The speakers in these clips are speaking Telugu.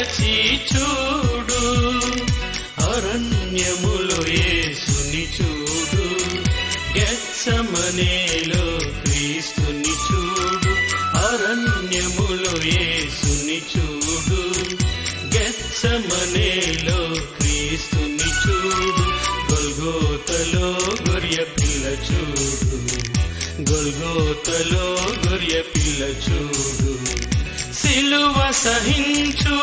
తెరచి చూడు అరణ్యములో యేసుని చూడు గెత్సమనేలో క్రీస్తుని చూడు అరణ్యములో యేసుని చూడు గెత్సమనేలో క్రీస్తుని చూడు గొల్గోతలో గొర్య పిల్ల చూడు గొల్గోతలో గొర్య పిల్ల చూడు సిలువ సహించు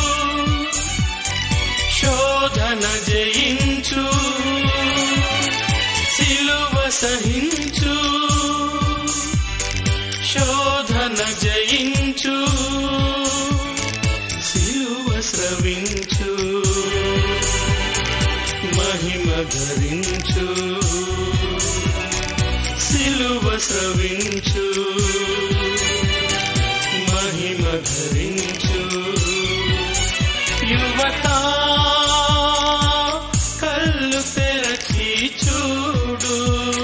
శోధన జయించు సిలువ సహించు శోధన జయించు సిలువ స్రవించు మహిమ ధరించు సిలువ స్రవించు మహిమ ధరించు యువత కళ్ళు తెరచి చూడు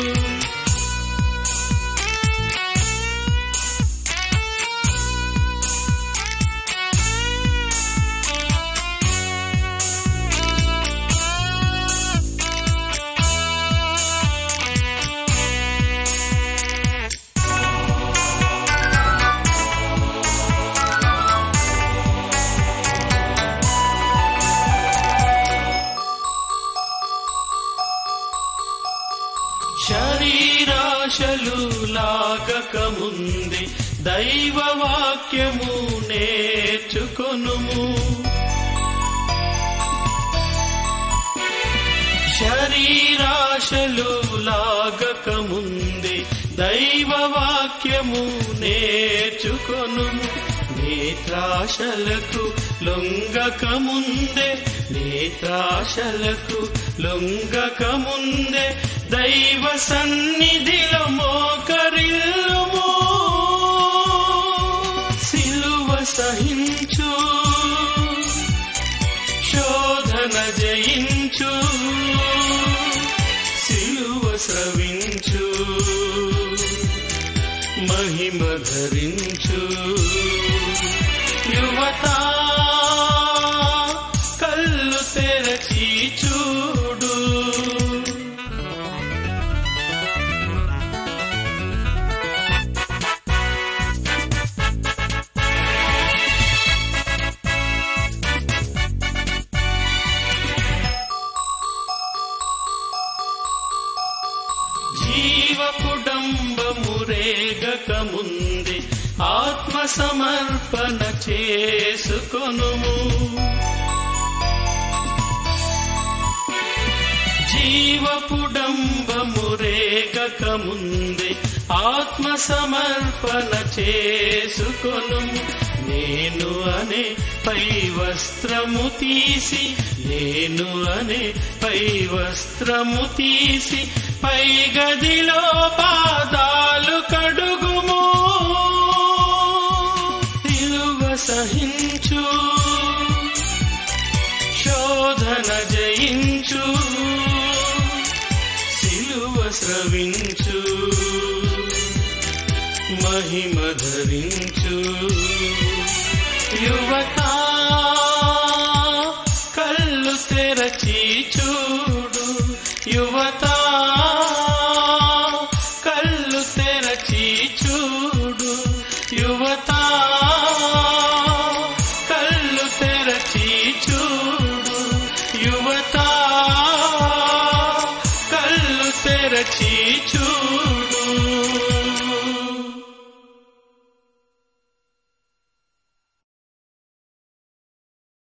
శరీరాశలు లాగక ముందే దైవ వాక్యము నేర్చుకొనుము శరీరాశలు లాగక ముందే దైవ వాక్యము నేర్చుకొనుము నేత్రాశలకు లొంగక ముందే నేత్రాశలకు లొంగక ముందే దైవ సన్నిధిలో మోకరిల్లుము సిలువ సహించు శోధన జయించు సిలువ స్రవించు మహిమ ధరించు యువత కళ్ళు తెరచి చూడు జీవపుడంబము రేగక ముందే ఆత్మ సమర్పణ చేసుకొనుము జీవపుడంబము రేగక ముందే ఆత్మ సమర్పణ చేసుకొనుము నేను అనే పై వస్త్రము తీసి నేను అనే పై వస్త్రము తీసి పై గదిలో పాదాలు కడుగుము నిలువ సహించు శోధన జయించు సిలువ స్రవించు మహిమ ధరించు యువత కళ్ళు తెరచి చూడు యువత కళ్ళు తెరచి చూడు యువత కళ్ళు తెరచి చూడు యువత కళ్ళు తెరచి చూడు